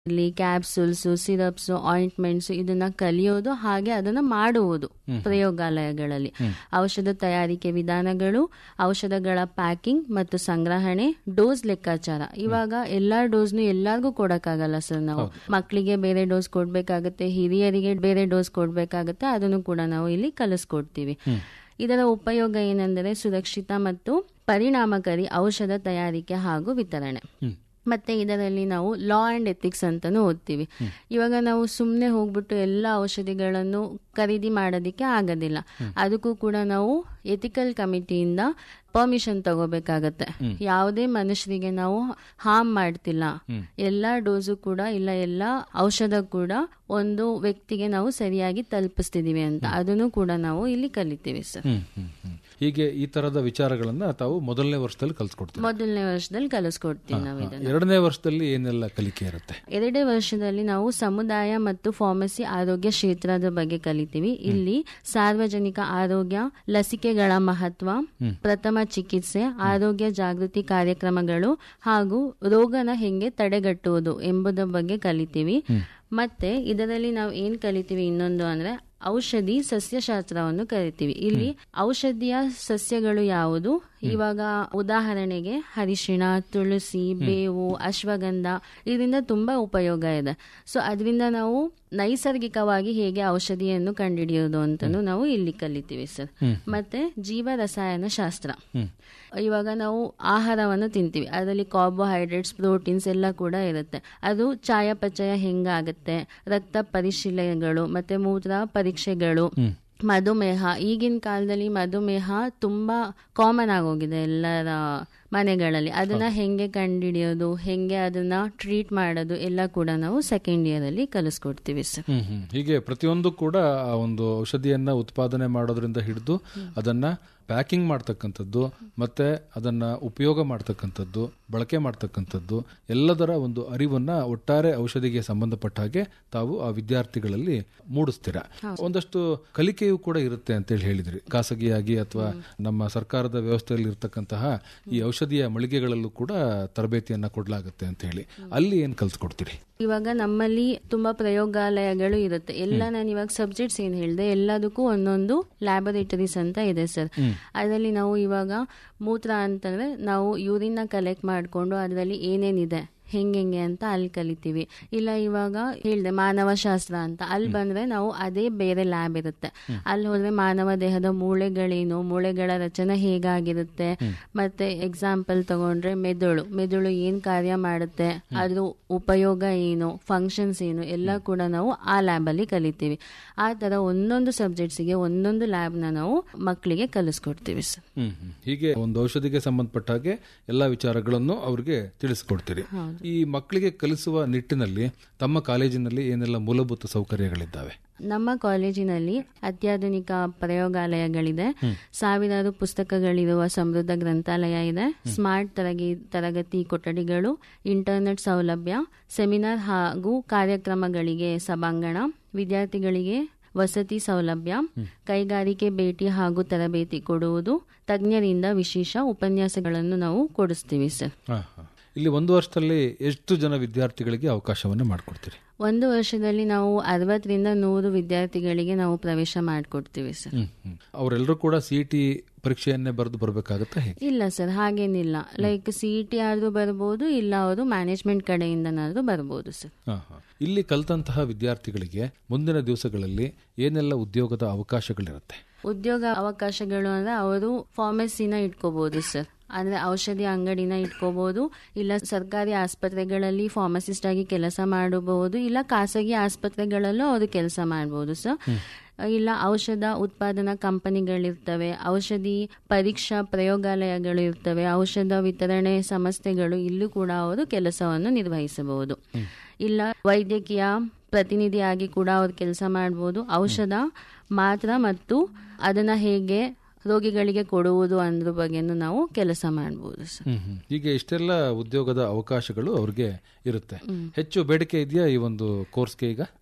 ಇಲ್ಲಿ capsules syrups ointments ಇದನ್ನ ಕಲಿಯೋದು ಹಾಗೆ ಅದನ್ನ ಮಾಡುವುದು ಪ್ರಯೋಗಾಲಯಗಳಲ್ಲಿ ಔಷಧ ತಯಾರಿಕೆ ವಿಧಾನಗಳು ಔಷಧಗಳ ಪ್ಯಾಕಿಂಗ್ ಮತ್ತು ಸಂಗ್ರಹಣೆ ಡೋಸ್ ಲೆಕ್ಕಾಚಾರ ಇವಾಗ ಎಲ್ಲಾ ಡೋಸ್ನು ಎಲ್ಲಾರ್ಗೂ ಕೊಡಕ್ಕಾಗಲ್ಲ ಸರ್ ನಾವು ಮಕ್ಕಳಿಗೆ ಬೇರೆ ಡೋಸ್ ಕೊಡ್ಬೇಕಾಗತ್ತೆ ಹಿರಿಯರಿಗೆ ಬೇರೆ ಡೋಸ್ ಕೊಡ್ಬೇಕಾಗತ್ತೆ ಅದನ್ನು ಕೂಡ ನಾವು ಇಲ್ಲಿ ಕಲಿಸ್ಕೊಡ್ತೀವಿ ಇದರ ಉಪಯೋಗ ಏನೆಂದರೆ ಸುರಕ್ಷಿತ ಮತ್ತು ಪರಿಣಾಮಕಾರಿ ಔಷಧ ತಯಾರಿಕೆ ಹಾಗೂ ವಿತರಣೆ ಮತ್ತೆ ಇದರಲ್ಲಿ ನಾವು ಲಾ ಅಂಡ್ ಎಥಿಕ್ಸ್ ಅಂತಾನು ಓದ್ತೀವಿ ಇವಾಗ ನಾವು ಸುಮ್ಮನೆ ಹೋಗ್ಬಿಟ್ಟು ಎಲ್ಲ ಔಷಧಿಗಳನ್ನು ಖರೀದಿ ಮಾಡೋದಿಕ್ಕೆ ಆಗೋದಿಲ್ಲ ಅದಕ್ಕೂ ಕೂಡ ನಾವು ಎಥಿಕಲ್ ಕಮಿಟಿಯಿಂದ ಪರ್ಮಿಷನ್ ತಗೋಬೇಕಾಗತ್ತೆ ಯಾವುದೇ ಮನುಷ್ಯರಿಗೆ ನಾವು ಹಾರ್ಮ್ ಮಾಡ್ತಿಲ್ಲ ಎಲ್ಲಾ ಡೋಸು ಕೂಡ ಇಲ್ಲ ಎಲ್ಲ ಔಷಧ ಕೂಡ ಒಂದು ವ್ಯಕ್ತಿಗೆ ನಾವು ಸರಿಯಾಗಿ ತಲುಪಿಸ್ತಿದೀವಿ ಅಂತ ಅದನ್ನು ಕೂಡ ನಾವು ಇಲ್ಲಿ ಕಲಿತೀವಿ ಸರ್ ಹ್ಮ್, ಹ್ಮ್, ಹ್ಮ್. ಹೀಗೆ ಈ ತರದ ವಿಚಾರಗಳನ್ನ ತಾವು ಮೊದಲನೇ ವರ್ಷದಲ್ಲಿ ಕಲ್ಸ್ಕೊಡ್ತೀವಿ ಮೊದಲನೇ ವರ್ಷದಲ್ಲಿ ಕಲಿಸ್ಕೊಡ್ತೀವಿ ನಾವು ಇದನ್ನ ಎರಡನೇ ವರ್ಷದಲ್ಲಿ ಏನೆಲ್ಲ ಕಲಿಕೆ ಇರುತ್ತೆ ಎರಡೇ ವರ್ಷದಲ್ಲಿ ನಾವು ಸಮುದಾಯ ಮತ್ತು ಫಾರ್ಮಸಿ ಆರೋಗ್ಯ ಕ್ಷೇತ್ರದ ಬಗ್ಗೆ ಕಲಿತೀವಿ ಇಲ್ಲಿ ಸಾರ್ವಜನಿಕ ಆರೋಗ್ಯ ಲಸಿಕೆಗಳ ಮಹತ್ವ ಪ್ರಥಮ ಚಿಕಿತ್ಸೆ ಆರೋಗ್ಯ ಜಾಗೃತಿ ಕಾರ್ಯಕ್ರಮಗಳು ಹಾಗೂ ರೋಗನ ಹೆಂಗೆ ತಡೆಗಟ್ಟುವುದು ಎಂಬುದರ ಬಗ್ಗೆ ಕಲಿತೀವಿ ಮತ್ತೆ ಇದರಲ್ಲಿ ನಾವು ಏನ್ ಕಲಿತೀವಿ ಇನ್ನೊಂದು ಅಂದ್ರೆ ಔಷಧಿ ಸಸ್ಯಶಾಸ್ತ್ರವನ್ನು ಕರಿತೀವಿ ಇಲ್ಲಿ ಔಷಧಿಯ ಸಸ್ಯಗಳು ಯಾವುದು ಇವಾಗ ಉದಾಹರಣೆಗೆ ಹರಿಶಿಣ ತುಳಸಿ ಬೇವು ಅಶ್ವಗಂಧ ಇದರಿಂದ ತುಂಬಾ ಉಪಯೋಗ ಇದೆ ಸೊ ಅದರಿಂದ ನಾವು ನೈಸರ್ಗಿಕವಾಗಿ ಹೇಗೆ ಔಷಧಿಯನ್ನು ಕಂಡುಹಿಡಿಯೋದು ಅಂತಾನು ನಾವು ಇಲ್ಲಿ ಕಲಿತೀವಿ ಸರ್ ಮತ್ತೆ ಜೀವ ರಸಾಯನ ಶಾಸ್ತ್ರ ಇವಾಗ ನಾವು ಆಹಾರವನ್ನು ತಿಂತೀವಿ ಅದರಲ್ಲಿ ಕಾರ್ಬೋಹೈಡ್ರೇಟ್ಸ್ ಪ್ರೋಟೀನ್ಸ್ ಎಲ್ಲ ಕೂಡ ಇರುತ್ತೆ ಅದು ಚಯಾಪಚಯ ಹೆಂಗಾಗತ್ತೆ ರಕ್ತ ಪರಿಶೀಲನೆಗಳು ಮತ್ತೆ ಮೂತ್ರ ಪರೀಕ್ಷೆಗಳು ಮಧುಮೇಹ ಈಗಿನ ಕಾಲದಲ್ಲಿ ಮಧುಮೇಹ ತುಂಬಾ ಕಾಮನ್ ಆಗೋಗಿದೆ ಎಲ್ಲರ ಮನೆಗಳಲ್ಲಿ ಅದನ್ನ ಹೆಂಗೆ ಕಂಡುಹಿಡಿಯೋದು ಹೆಂಗೆ ಅದನ್ನ ಟ್ರೀಟ್ ಮಾಡೋದು ಎಲ್ಲ ಕೂಡ ನಾವು ಸೆಕೆಂಡ್ ಇಯರ್ ಅಲ್ಲಿ ಕಲಿಸ್ಕೊಡ್ತೀವಿ ಸರ್ ಹ್ಮ್ ಹ್ಮ್. ಹೀಗೆ ಪ್ರತಿಯೊಂದು ಕೂಡ ಆ ಒಂದು ಔಷಧಿಯನ್ನ ಉತ್ಪಾದನೆ ಮಾಡೋದ್ರಿಂದ ಹಿಡಿದು ಅದನ್ನ ಪ್ಯಾಕಿಂಗ್ ಮಾಡ್ತಕ್ಕಂಥದ್ದು ಮತ್ತೆ ಅದನ್ನ ಉಪಯೋಗ ಮಾಡ್ತಕ್ಕಂಥದ್ದು ಬಳಕೆ ಮಾಡ್ತಕ್ಕಂಥದ್ದು ಎಲ್ಲದರ ಒಂದು ಅರಿವನ್ನ ಒಟ್ಟಾರೆ ಔಷಧಿಗೆ ಸಂಬಂಧಪಟ್ಟ ಹಾಗೆ ತಾವು ಆ ವಿದ್ಯಾರ್ಥಿಗಳಲ್ಲಿ ಮೂಡಿಸ್ತೀರಾ ಒಂದಷ್ಟು ಕಲಿಕೆಯೂ ಕೂಡ ಇರುತ್ತೆ ಅಂತೇಳಿ ಹೇಳಿದ್ರಿ ಖಾಸಗಿಯಾಗಿ ಅಥವಾ ನಮ್ಮ ಸರ್ಕಾರದ ವ್ಯವಸ್ಥೆಯಲ್ಲಿ ಇರ್ತಕ್ಕಂತಹ ಈ ಔಷಧಿಯ ಮಳಿಗೆಗಳಲ್ಲೂ ಕೂಡ ತರಬೇತಿಯನ್ನ ಕೊಡ್ಲಾಗುತ್ತೆ ಅಂತ ಹೇಳಿ ಅಲ್ಲಿ ಏನ್ ಕಲ್ತ್ಕೊಡ್ತೀರಿ ಇವಾಗ ನಮ್ಮಲ್ಲಿ ತುಂಬಾ ಪ್ರಯೋಗಾಲಯಗಳು ಇರುತ್ತೆ ಎಲ್ಲ ನಾನು ಇವಾಗ ಸಬ್ಜೆಕ್ಟ್ಸ್ ಏನ್ ಹೇಳಿದೆ ಎಲ್ಲದಕ್ಕೂ ಒಂದೊಂದು ಲ್ಯಾಬೊರೇಟರೀಸ್ ಅಂತ ಇದೆ ಸರ್ ಅದರಲ್ಲಿ ನಾವು ಇವಾಗ ಮೂತ್ರ ಅಂತಂದ್ರೆ ನಾವು ಯೂರಿನ್ ಕಲೆಕ್ಟ್ ಮಾಡಿಕೊಂಡು ಅದರಲ್ಲಿ ಏನೇನಿದೆ ಹೆಂಗೆಂಗೆ ಅಂತ ಅಲ್ಲಿ ಕಲಿತೀವಿ ಇಲ್ಲ ಇವಾಗ ಹೇಳಿದೆ ಮಾನವ ಶಾಸ್ತ್ರ ಅಂತ ಅಲ್ಲಿ ಬಂದ್ರೆ ನಾವು ಅದೇ ಬೇರೆ ಲ್ಯಾಬ್ ಇರುತ್ತೆ ಅಲ್ಲಿ ಹೋದ್ರೆ ಮಾನವ ದೇಹದ ಮೂಳೆಗಳೇನು ಮೂಳೆಗಳ ರಚನೆ ಹೇಗಾಗಿರುತ್ತೆ ಮತ್ತೆ ಎಕ್ಸಾಂಪಲ್ ತಗೊಂಡ್ರೆ ಮೆದುಳು ಮೆದುಳು ಏನ್ ಕಾರ್ಯ ಮಾಡುತ್ತೆ ಅದ್ರ ಉಪಯೋಗ ಏನು ಫಂಕ್ಷನ್ಸ್ ಏನು ಎಲ್ಲ ಕೂಡ ನಾವು ಆ ಲ್ಯಾಬ್ ಅಲ್ಲಿ ಕಲಿತೀವಿ ಆ ತರ ಒಂದೊಂದು ಸಬ್ಜೆಕ್ಟ್ಸ್ಗೆ ಒಂದೊಂದು ಲ್ಯಾಬ್ನ ನಾವು ಮಕ್ಕಳಿಗೆ ಕಲಿಸ್ಕೊಡ್ತೀವಿ ಸರ್ ಹ್ಮ್ ಹ್ಮ್. ಹೀಗೆ ಒಂದು ಔಷಧಿಗೆ ಸಂಬಂಧಪಟ್ಟ ಹಾಗೆ ಎಲ್ಲಾ ವಿಚಾರಗಳನ್ನು ಅವ್ರಿಗೆ ತಿಳಿಸ್ಕೊಡ್ತೀರಿ ಈ ಮಕ್ಕಳಿಗೆ ಕಲಿಸುವ ನಿಟ್ಟಿನಲ್ಲಿ ತಮ್ಮ ಕಾಲೇಜಿನಲ್ಲಿ ಏನೆಲ್ಲ ಮೂಲಭೂತ ಸೌಕರ್ಯಗಳಿದ್ದಾವೆ ನಮ್ಮ ಕಾಲೇಜಿನಲ್ಲಿ ಅತ್ಯಾಧುನಿಕ ಪ್ರಯೋಗಾಲಯಗಳಿದೆ ಸಾವಿರಾರು ಪುಸ್ತಕಗಳಿರುವ ಸಮೃದ್ಧ ಗ್ರಂಥಾಲಯ ಇದೆ ಸ್ಮಾರ್ಟ್ ತರಗಿ ತರಗತಿ ಕೊಠಡಿಗಳು ಇಂಟರ್ನೆಟ್ ಸೌಲಭ್ಯ ಸೆಮಿನಾರ್ ಹಾಗೂ ಕಾರ್ಯಕ್ರಮಗಳಿಗೆ ಸಭಾಂಗಣ ವಿದ್ಯಾರ್ಥಿಗಳಿಗೆ ವಸತಿ ಸೌಲಭ್ಯ ಕೈಗಾರಿಕೆ ಭೇಟಿ ಹಾಗೂ ತರಬೇತಿ ಕೊಡುವುದು ತಜ್ಞರಿಂದ ವಿಶೇಷ ಉಪನ್ಯಾಸಗಳನ್ನು ನಾವು ಕೊಡಿಸ್ತೀವಿ ಸರ್ ಹಾ, ಹಾ. ಇಲ್ಲಿ ಒಂದು ವರ್ಷದಲ್ಲಿ ಎಷ್ಟು ಜನ ವಿದ್ಯಾರ್ಥಿಗಳಿಗೆ ಅವಕಾಶವನ್ನು ಮಾಡಿಕೊಡ್ತೀರಿ ಒಂದು ವರ್ಷದಲ್ಲಿ ನಾವು ಅರವತ್ತರಿಂದ ನೂರು ವಿದ್ಯಾರ್ಥಿಗಳಿಗೆ ನಾವು ಪ್ರವೇಶ ಮಾಡಿಕೊಡ್ತೀವಿ ಸರ್ ಹ್ಮ್ ಹ್ಮ್. ಅವರೆಲ್ಲರೂ ಕೂಡ ಸಿಇಟಿ ಪರೀಕ್ಷೆಯನ್ನೇ ಬರೆದು ಬರಬೇಕಾಗತ್ತಾ ಹೇಗೆ ಇಲ್ಲ ಸರ್ ಹಾಗೇನಿಲ್ಲ ಲೈಕ್ ಸಿ ಟಿ ಆದ್ರೂ ಬರ್ಬೋದು ಇಲ್ಲ ಅವರು ಮ್ಯಾನೇಜ್ಮೆಂಟ್ ಕಡೆಯಿಂದನಾದ್ರೂ ಬರ್ಬೋದು ಸರ್ ಹಾ, ಹಾ. ಇಲ್ಲಿ ಕಲಿತಂತಹ ವಿದ್ಯಾರ್ಥಿಗಳಿಗೆ ಮುಂದಿನ ದಿವಸಗಳಲ್ಲಿ ಏನೆಲ್ಲ ಉದ್ಯೋಗದ ಅವಕಾಶಗಳಿರುತ್ತೆ ಉದ್ಯೋಗ ಅವಕಾಶಗಳು ಅಂದ್ರೆ ಅವರು ಫಾರ್ಮಸಿನ ಇಟ್ಕೋಬಹುದು ಸರ್ ಅಂದ್ರೆ ಔಷಧಿ ಅಂಗಡಿನ ಇಟ್ಕೋಬಹುದು ಇಲ್ಲ ಸರ್ಕಾರಿ ಆಸ್ಪತ್ರೆಗಳಲ್ಲಿ ಫಾರ್ಮಸಿಸ್ಟ್ ಆಗಿ ಕೆಲಸ ಮಾಡಬಹುದು ಇಲ್ಲ ಖಾಸಗಿ ಆಸ್ಪತ್ರೆಗಳಲ್ಲೂ ಅವರು ಕೆಲಸ ಮಾಡಬಹುದು ಸರ್ ಇಲ್ಲ ಔಷಧ ಉತ್ಪಾದನಾ ಕಂಪನಿಗಳಿರ್ತವೆ ಔಷಧಿ ಪರೀಕ್ಷಾ ಪ್ರಯೋಗಾಲಯಗಳು ಇರ್ತವೆ ಔಷಧ ವಿತರಣೆ ಸಂಸ್ಥೆಗಳು ಇಲ್ಲೂ ಕೂಡ ಅವರು ಕೆಲಸವನ್ನು ನಿರ್ವಹಿಸಬಹುದು ಇಲ್ಲ ವೈದ್ಯಕೀಯ ಪ್ರತಿನಿಧಿಯಾಗಿ ಕೂಡ ಅವ್ರು ಕೆಲಸ ಮಾಡಬಹುದು ಔಷಧ ಮಾತ್ರ ಮತ್ತು ಅದನ್ನ ಹೇಗೆ ರೋಗಿಗಳಿಗೆ ಕೊಡುವುದು ಅಂದ್ರ ಬಗ್ಗೆನೂ ನಾವು ಕೆಲಸ ಮಾಡಬಹುದು ಸರ್ ಹ್ಮ್ ಹ್ಮ್. ಹೀಗೆ ಇಷ್ಟೆಲ್ಲ ಉದ್ಯೋಗದ ಅವಕಾಶಗಳು ಅವ್ರಿಗೆ ಇರುತ್ತೆ ಹೆಚ್ಚು ಬೇಡಿಕೆ ಇದೆಯಾ ಈ ಒಂದು ಕೋರ್ಸ್ಗೆ ಈಗ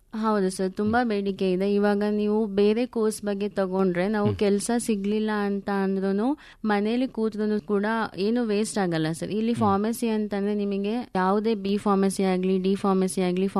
ಹೌದು ಸರ್ ತುಂಬಾ ಬೇಡಿಕೆ ಇದೆ ಇವಾಗ ನೀವು ಬೇರೆ ಕೋರ್ಸ್ ಬಗ್ಗೆ ತಗೊಂಡ್ರೆ ನಾವು ಕೆಲಸ ಸಿಗ್ಲಿಲ್ಲ ಅಂತ ಅಂದ್ರೂ ಮನೇಲಿ ಕೂತ್ರು ಕೂಡ ಏನು ವೇಸ್ಟ್ ಆಗಲ್ಲ ಸರ್ ಇಲ್ಲಿ ಫಾರ್ಮಸಿ ಅಂತಂದ್ರೆ ನಿಮಗೆ ಯಾವುದೇ ಬಿ ಫಾರ್ಮಸಿ ಆಗ್ಲಿ ಡಿ ಫಾರ್ಮಸಿ ಆಗ್ಲಿ